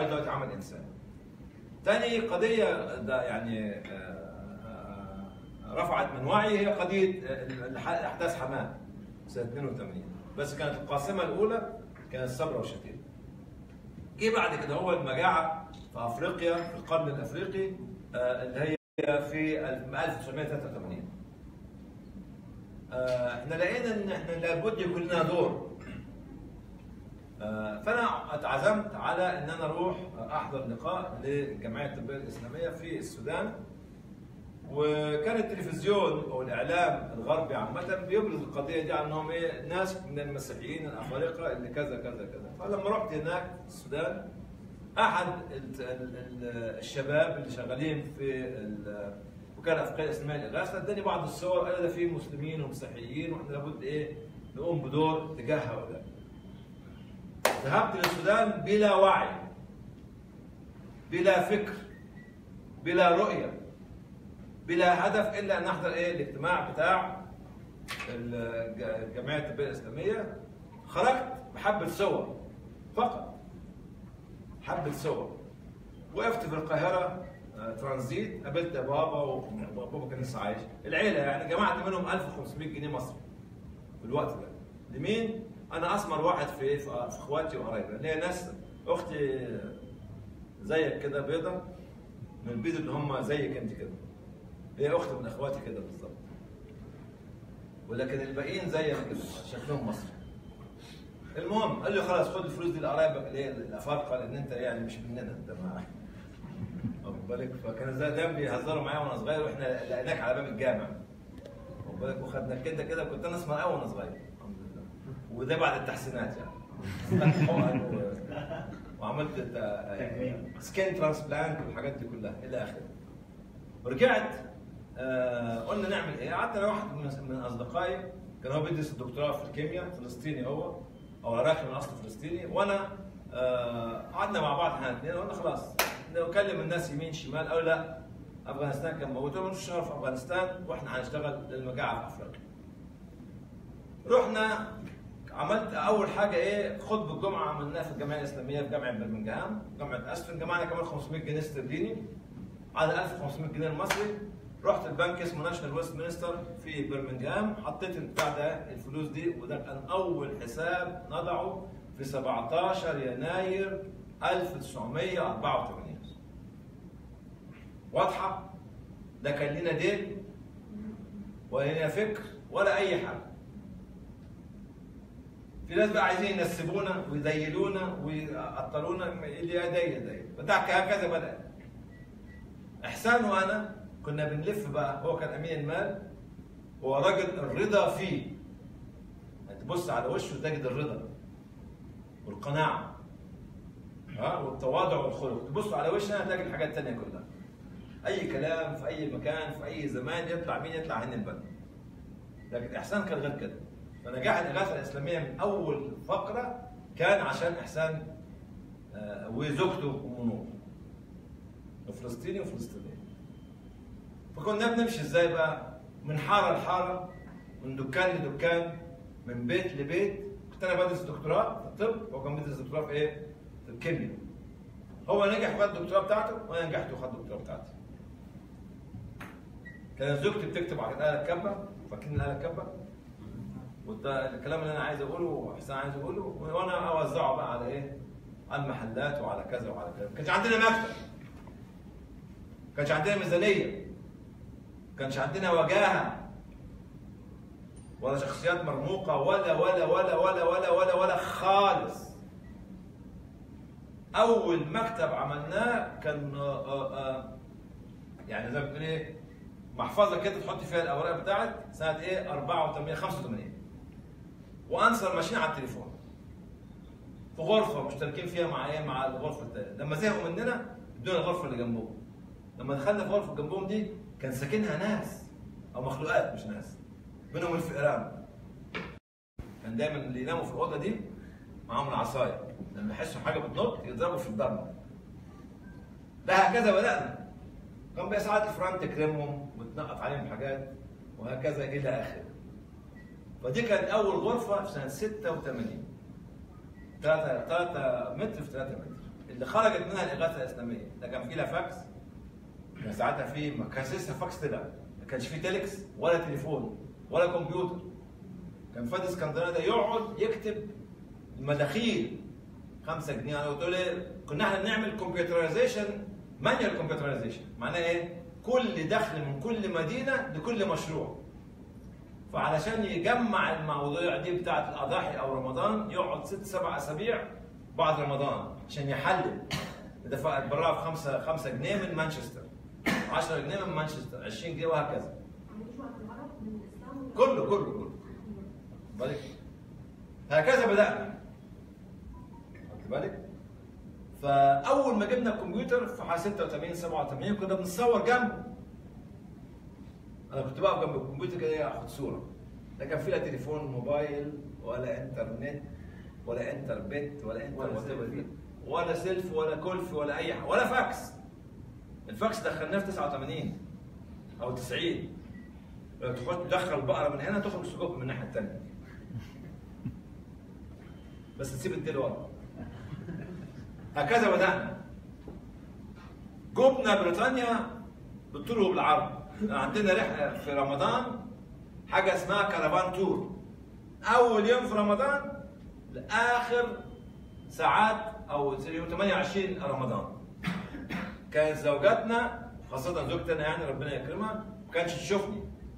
عايز دلوقتي عمل انساني. تاني قضيه ده يعني آه، آه، رفعت من وعي هي قضيه آه، احداث حماه سنه 82 بس كانت القاسمه الاولى كانت صبرا وشتيت. جه بعد كده هو المجاعه في افريقيا في القرن الافريقي آه، اللي هي في 1983 آه، احنا لقينا ان احنا لابد يكون لنا دور آه، فانا اتعزمت على ان انا اروح احضر لقاء للجمعيه الطبيه الاسلاميه في السودان وكان التلفزيون او الاعلام الغربي عامه بيبرز القضيه دي على انهم ايه ناس من المسيحيين الافارقه اللي كذا كذا كذا فلما رحت هناك في السودان احد ال- ال- ال- الشباب اللي شغالين في ال- وكاله الافريقيه الاسلاميه للاغاثه اداني بعض الصور قال ده في مسلمين ومسيحيين واحنا لابد ايه نقوم بدور تجاه هؤلاء. ذهبت للسودان بلا وعي بلا فكر بلا رؤيه بلا هدف الا ان احضر ايه الاجتماع بتاع الج- الجمعيه الطبيه الاسلاميه خرجت بحبه صور فقط حبه صور وقفت في القاهره آه، ترانزيت قابلت بابا وبابا كان لسه عايش العيله يعني جمعت منهم 1500 جنيه مصري في الوقت ده لمين؟ انا اسمر واحد في في في اخواتي وقرايبي اللي هي ناس اختي زيك كده بيضه من البيض اللي هم زيك انت كده هي اخت من اخواتي كده بالظبط ولكن الباقيين زي انا كده شكلهم مصري المهم قال لي خلاص خد الفلوس دي لقرايبك اللي هي الافارقه لان انت يعني مش مننا انت ما واخد بالك فكان زي دايما بيهزروا معايا وانا صغير واحنا لقيناك على باب الجامع واخد بالك وخدنا كده كده كنت انا اسمر قوي وانا صغير الحمد لله وده بعد التحسينات يعني خدت حقن و- وعملت سكين ترانسبلانت والحاجات دي كلها الى اخره ورجعت آه قلنا نعمل ايه؟ قعدت انا واحد من من اصدقائي كان هو بيدرس الدكتوراه في الكيمياء فلسطيني هو او عراقي من اصل فلسطيني وانا آه قعدنا مع بعض احنا الاثنين قلنا خلاص نكلم الناس يمين شمال قالوا لا افغانستان كان موجود مش شغال في افغانستان واحنا هنشتغل للمجاعه في افريقيا. رحنا عملت اول حاجه ايه خطبه الجمعه عملناها في الجمعيه الاسلاميه في جامعه برمنجهام جامعه اسفن جمعنا كمان 500 جنيه استرليني على 1500 جنيه المصري رحت البنك اسمه ناشونال ويست مينستر في برمنجهام حطيت البتاع ده الفلوس دي وده كان اول حساب نضعه في 17 يناير 1984 واضحه لا كان لنا دين ولا لنا فكر ولا اي حاجه في ناس بقى عايزين ينسبونا ويذيلونا ويعطلونا اللي يدي يدي فده هكذا بدا احسان وانا كنا بنلف بقى هو كان امين المال هو راجل الرضا فيه تبص على وشه تجد الرضا والقناعه ها والتواضع والخلق تبص على وشنا تلاقي الحاجات التانية كلها اي كلام في اي مكان في اي زمان يطلع مين يطلع هن البلد لكن احسان كان غير كده فنجاح الاغاثه الاسلاميه من اول فقره كان عشان احسان آه، وزوجته ام نور فلسطيني وفلسطينيه فكنا بنمشي ازاي بقى من حاره لحاره من دكان لدكان من بيت لبيت كنت انا بدرس دكتوراه في الطب وهو كان بيدرس دكتوراه في ايه؟ في الكيمياء هو نجح وخد الدكتوراه بتاعته وانا نجحت وخدت الدكتوراه بتاعتي كانت زوجتي بتكتب على الاله الكبه فاكرين الاله الكبه؟ وده الكلام اللي انا عايز اقوله وحسين عايز اقوله وانا اوزعه بقى على ايه؟ على المحلات وعلى كذا وعلى كذا، ما كانش عندنا مكتب. ما كانش عندنا ميزانيه. ما كانش عندنا وجاهه. ولا شخصيات مرموقه ولا ولا ولا ولا ولا ولا ولا خالص. اول مكتب عملناه كان آه، آه، آه، يعني زي ما بتقول ايه محفظه كده تحط فيها الاوراق بتاعت سنه ايه 84 85 وانسر ماشيين على التليفون في غرفه مشتركين فيها مع ايه مع الغرفه الثانيه لما زهقوا مننا ادونا الغرفه اللي جنبهم لما دخلنا في غرفه جنبهم دي كان ساكنها ناس او مخلوقات مش ناس منهم الفئران كان دايما اللي يناموا في الاوضه دي معاهم العصايه لما يحسوا حاجه بتنط يضربوا في الضربه ده هكذا بدانا كان بقى ساعات الفئران تكرمهم وتنقط عليهم حاجات وهكذا الى اخره فدي كانت اول غرفه في سنه 86 3 3 متر في 3 متر اللي خرجت منها الاغاثه الاسلاميه لا كان في لا فاكس كان ساعتها في ما كانش لسه فاكس طلع ما كانش في تيلكس ولا تليفون ولا كمبيوتر كان فادي اسكندراني ده يقعد يكتب المداخيل 5 جنيه انا قلت له كنا احنا بنعمل كمبيوترايزيشن مانيوال كمبيوترايزيشن معناه ايه؟ كل دخل من كل مدينه لكل مشروع فعلشان يجمع المواضيع دي بتاعت الاضاحي او رمضان يقعد ست سبع اسابيع بعد رمضان عشان يحلل دفع اتبرع في 5 5 جنيه من مانشستر 10 جنيه من مانشستر 20 جنيه وهكذا عندكش وقت الغرض من الاسلام كله كله كله بالك هكذا بدأنا خدت بالك فأول ما جبنا الكمبيوتر في حوالي 86 87 كنا بنصور جنبه أنا كنت بقف جنب الكمبيوتر كده آخد صورة لا كان في لا تليفون موبايل ولا إنترنت ولا إنتربت ولا إنتر ولا whatever سيلفي. دي. ولا سيلف ولا كولف ولا أي حاجة ولا فاكس الفاكس دخلناه في 89 أو 90 لو تخش تدخل بقره من هنا تخرج سجق من الناحيه الثانيه بس تسيب الديل ورا هكذا بدانا جبنا بريطانيا بالطول وبالعرض عندنا رحله في رمضان حاجه اسمها كرفان تور اول يوم في رمضان لاخر ساعات او يوم 28 رمضان كانت زوجاتنا خاصة زوجتي انا يعني ربنا يكرمها ما كانتش تشوفني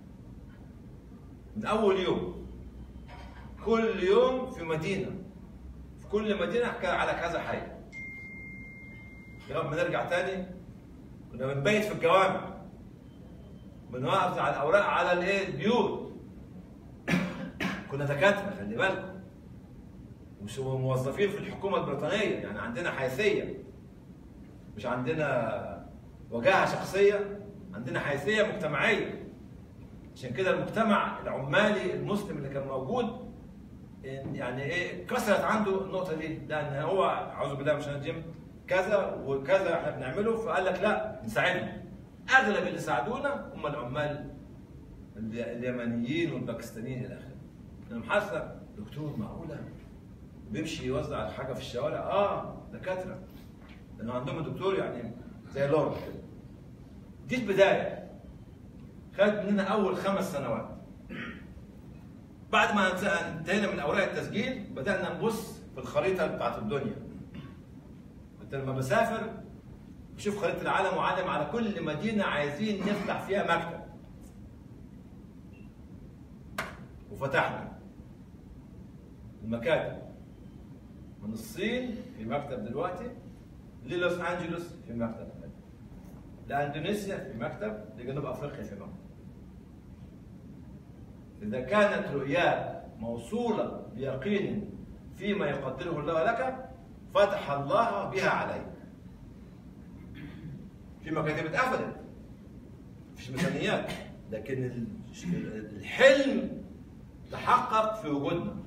من اول يوم كل يوم في مدينه في كل مدينه كان على كذا حي لغايه ما نرجع تاني كنا بنبيت في الجوامع بنوقف على الاوراق على الايه البيوت كنا دكاتره خلي بالكم مش موظفين في الحكومه البريطانيه يعني عندنا حيثيه مش عندنا وجاهه شخصيه عندنا حيثيه مجتمعيه عشان كده المجتمع العمالي المسلم اللي كان موجود إن- يعني ايه كسرت عنده النقطه دي لان هو اعوذ بالله من الشيطان الرجيم كذا وكذا احنا بنعمله فقال لك لا نساعدهم اغلب اللي ساعدونا هم العمال ال- اليمنيين والباكستانيين الى اخره انا محاسب دكتور معقوله بيمشي يوزع الحاجه في الشوارع اه دكاتره لانه عندهم دكتور يعني زي لورد كده دي البدايه خد مننا اول خمس سنوات بعد ما انتهينا من اوراق التسجيل بدانا نبص في الخريطه بتاعت الدنيا كنت لما بسافر بشوف خريطه العالم وعالم على كل مدينه عايزين نفتح فيها مكتب وفتحنا المكاتب من الصين في مكتب دلوقتي للوس انجلوس في مكتب لاندونيسيا في مكتب لجنوب افريقيا في مكتب إذا كانت رؤياك موصولة بيقين فيما يقدره الله لك فتح الله بها عليك. في مكاتب اتقفلت مفيش ميزانيات لكن ال- الحلم تحقق في وجودنا.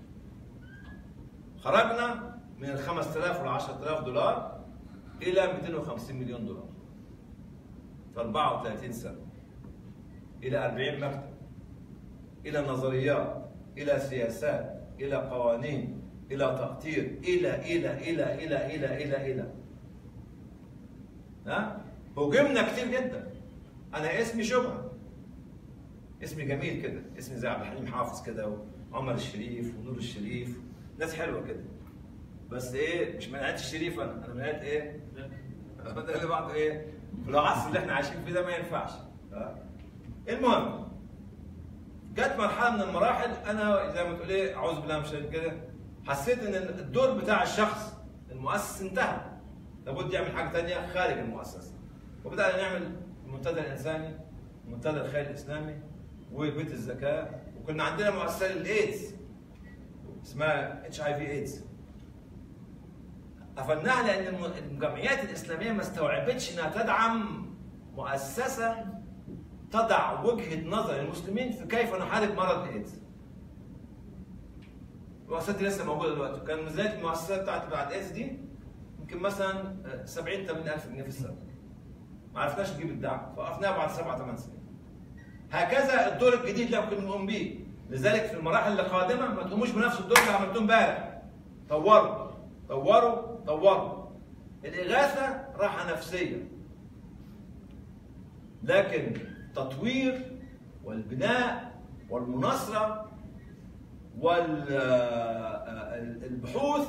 خرجنا من ال 5000 وال 10000 دولار إلى 250 مليون دولار. في 34 سنة. إلى 40 مكتب. الى نظريات الى سياسات الى قوانين الى تقطير الى الى الى الى الى الى الى ها هجمنا كتير جدا انا اسمي شبهه اسمي جميل كده اسمي زي عبد الحليم حافظ كده وعمر الشريف ونور الشريف ناس حلوه كده بس ايه مش من عيله الشريف انا انا من عيله ايه؟ ده اللي بعده ايه؟ في العصر اللي احنا عايشين فيه ده ما ينفعش ها؟ المهم جت مرحله من المراحل انا زي ما تقول ايه اعوذ بالله من الشيطان كده حسيت ان الدور بتاع الشخص المؤسس انتهى لابد يعمل حاجه ثانيه خارج المؤسسه وبدانا نعمل المنتدى الانساني المنتدى الخيري الاسلامي وبيت الزكاه وكنا عندنا مؤسسه للايدز اسمها اتش اي في ايدز قفلناها لان الم- الجمعيات الاسلاميه ما استوعبتش انها تدعم مؤسسه تضع وجهه نظر المسلمين في كيف نحارب مرض الايدز. المؤسسات دي لسه موجوده دلوقتي، كان ميزانيه المؤسسات بتاعت بعد الايدز دي يمكن مثلا 70 80 الف جنيه في السنه. ما عرفناش نجيب الدعم، فوقفناها بعد سبع ثمان سنين. هكذا الدور الجديد اللي ممكن نقوم بيه، لذلك في المراحل القادمه ما تقوموش بنفس الدور اللي عملتوه امبارح. طوروا طوروا طوروا الإغاثة راحة نفسية لكن التطوير والبناء والمناصرة والبحوث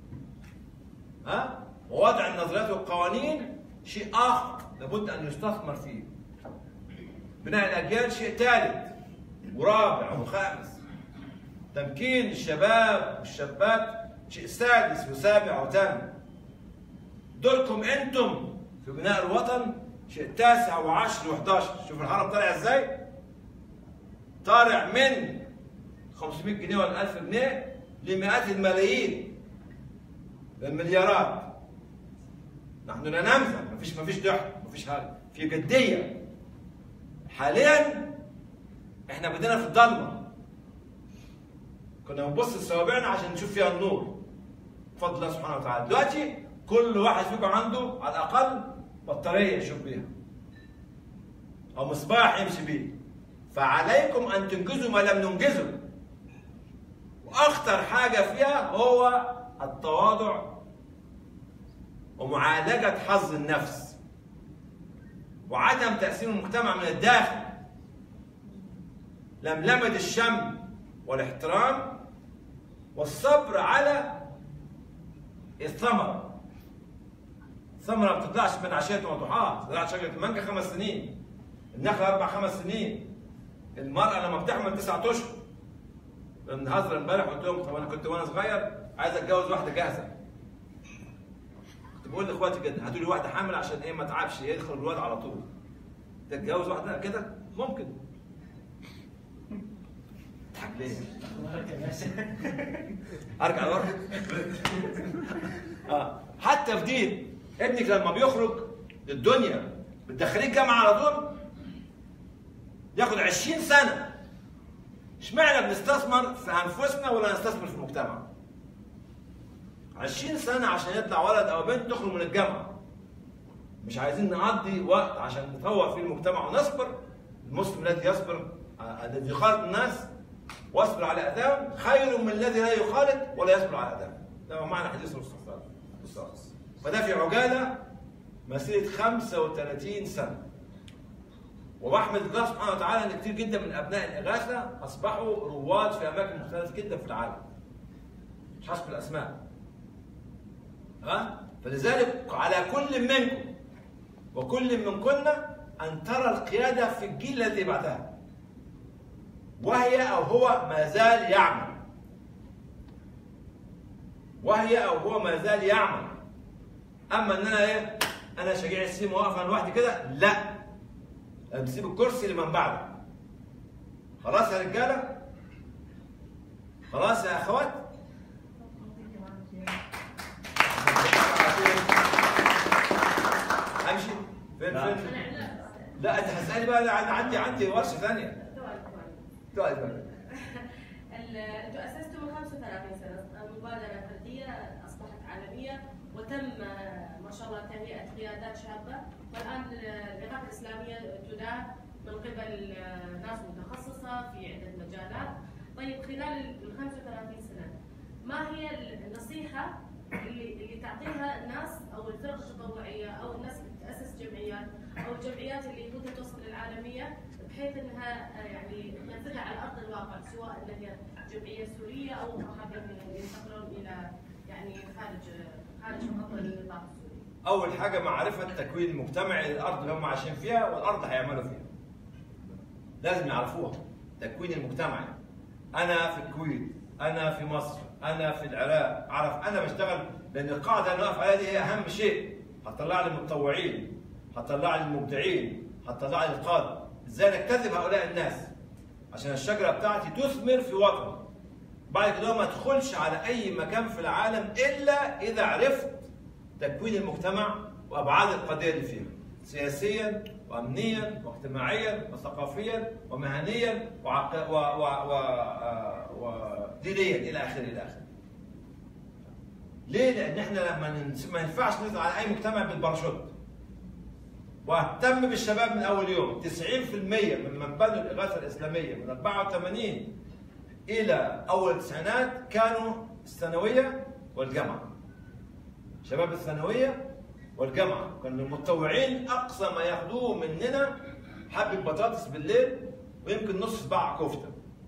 ها ووضع النظريات والقوانين شيء آخر لابد أن يستثمر فيه بناء الأجيال شيء ثالث ورابع وخامس تمكين الشباب والشابات شيء سادس وسابع وثامن دوركم انتم في بناء الوطن شيء تاسع وعشر و11 شوف الهرم طالع ازاي طالع من 500 جنيه ولا 1000 جنيه لمئات الملايين للمليارات نحن لا نمزح مفيش مفيش ضحك مفيش حاجه في جديه حاليا احنا بدينا في الضلمه كنا بنبص لصوابعنا عشان نشوف فيها النور بفضل الله سبحانه وتعالى دلوقتي كل واحد فيكم عنده على الاقل بطاريه يشوف بيها او مصباح يمشي بيه فعليكم ان تنجزوا ما لم ننجزه واخطر حاجه فيها هو التواضع ومعالجه حظ النفس وعدم تاثير المجتمع من الداخل لملمه الشم والاحترام والصبر على الثمره الثمره ما بتطلعش من عشيه وضحاها زراعه شجره المانجا خمس سنين النخله اربع خمس سنين المراه لما بتحمل تسعة اشهر بنهزر امبارح قلت لهم طب انا كنت وانا صغير عايز اتجوز واحده جاهزه كنت بقول لاخواتي كده هاتوا لي واحده حامل عشان ايه ما تعبش يدخل الواد على طول تتجوز واحده كده ممكن تضحك ليه؟ ارجع لورا اه حتى في دين ابنك لما بيخرج للدنيا بتدخليه الجامعه على طول ياخد 20 سنه اشمعنى بنستثمر في انفسنا ولا نستثمر في المجتمع 20 سنه عشان يطلع ولد او بنت تخرج من الجامعه مش عايزين نقضي وقت عشان نطور فيه المجتمع ونصبر المسلم الذي يصبر آه، الذي يخالط الناس واصبر على اذاهم خير من الذي لا يخالط ولا يصبر على اذاهم ده هو معنى حديث الرسول صلى الله عليه وسلم فده في عجاله مسيره 35 سنه وبحمد الله سبحانه وتعالى ان كتير جدا من ابناء الاغاثه اصبحوا رواد في اماكن مختلفه جدا في العالم مش حسب الاسماء ها فلذلك على كل منكم وكل من كنا ان ترى القياده في الجيل الذي بعدها وهي او هو ما زال يعمل وهي او هو ما زال يعمل اما ان انا ايه انا شجاع السيم واقف انا لوحدي كده لا أنا بسيب الكرسي لمن بعده خلاص يا رجاله خلاص يا اخوات امشي فين لا. فين لا انت هتسالني بقى انا عندي عندي ورشه ثانيه ثواني ثواني طيب ال- انتم اسستوا من 35 سنه مبادره فرديه اصبحت عالميه وتم آه، ما شاء الله تهيئه قيادات شابه والان الاغاثه الاسلاميه تدار من قبل آه، ناس متخصصه في عده مجالات طيب خلال ال 35 سنه ما هي النصيحه اللي اللي تعطيها الناس او الفرق التطوعيه او الناس اللي تاسس جمعيات او الجمعيات اللي ممكن توصل للعالميه بحيث انها آه، يعني تنفذها على ارض الواقع سواء ان هي جمعيه سوريه او حابين ينتقلون الى يعني خارج خارج محافظه النطاق السوري. اول حاجه معرفه التكوين المجتمعي للارض اللي هم عايشين فيها والارض هيعملوا فيها لازم يعرفوها التكوين المجتمعي انا في الكويت انا في مصر انا في العراق اعرف انا بشتغل لان القاعده اللي انا واقف عليها دي هي اهم شيء هتطلع لي المتطوعين هتطلع لي المبدعين هتطلع لي القاده ازاي نجتذب هؤلاء الناس عشان الشجره بتاعتي تثمر في وطن بعد كده ما ادخلش على اي مكان في العالم الا اذا عرفت تكوين المجتمع وابعاد القضيه اللي فيها سياسيا وامنيا واجتماعيا وثقافيا ومهنيا وعق... و... و... و... آه، ودينيا الى اخره الى اخره. ليه؟ لان احنا لما ننس... ما ينفعش نطلع على اي مجتمع بالباراشوت. واهتم بالشباب من اول يوم 90% ممن بنوا الاغاثه الاسلاميه من 84 الى اول التسعينات كانوا الثانويه والجامعه. شباب الثانويه والجامعه كان المتطوعين اقصى ما ياخدوه مننا حبه بطاطس بالليل ويمكن نص صباع كفته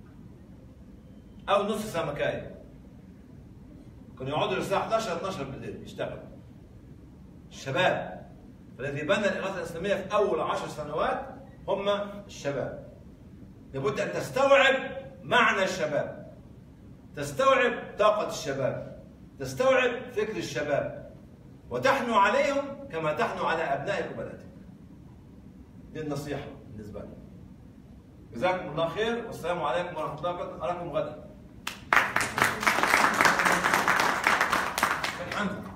او نص سمكايه كانوا يقعدوا للساعه 11 12 بالليل يشتغلوا الشباب الذي بنى الاغاثه الاسلاميه في اول عشر سنوات هم الشباب لابد ان تستوعب معنى الشباب تستوعب طاقه الشباب تستوعب فكر الشباب وتحنو عليهم كما تحنو على ابنائك وبناتك دي النصيحه بالنسبه لي جزاكم الله خير والسلام عليكم ورحمه الله وبركاته اراكم غدا الحمد